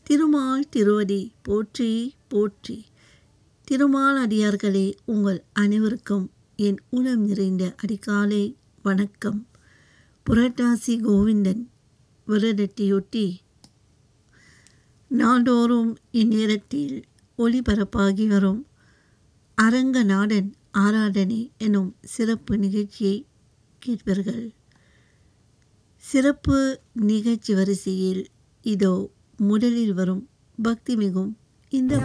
திருமால் திருவடி போற்றி போற்றி திருமால் அடியார்களே உங்கள் அனைவருக்கும் என் உளம் நிறைந்த அடிக்காலை வணக்கம் புரட்டாசி கோவிந்தன் விரதத்தையொட்டி நாள்தோறும் இந்நேரத்தில் ஒளிபரப்பாகி வரும் அரங்கநாடன் ஆராதனை எனும் சிறப்பு நிகழ்ச்சியை கேட்பீர்கள் சிறப்பு நிகழ்ச்சி வரிசையில் இதோ முதலில் வரும் பக்தி மிகும் இந்த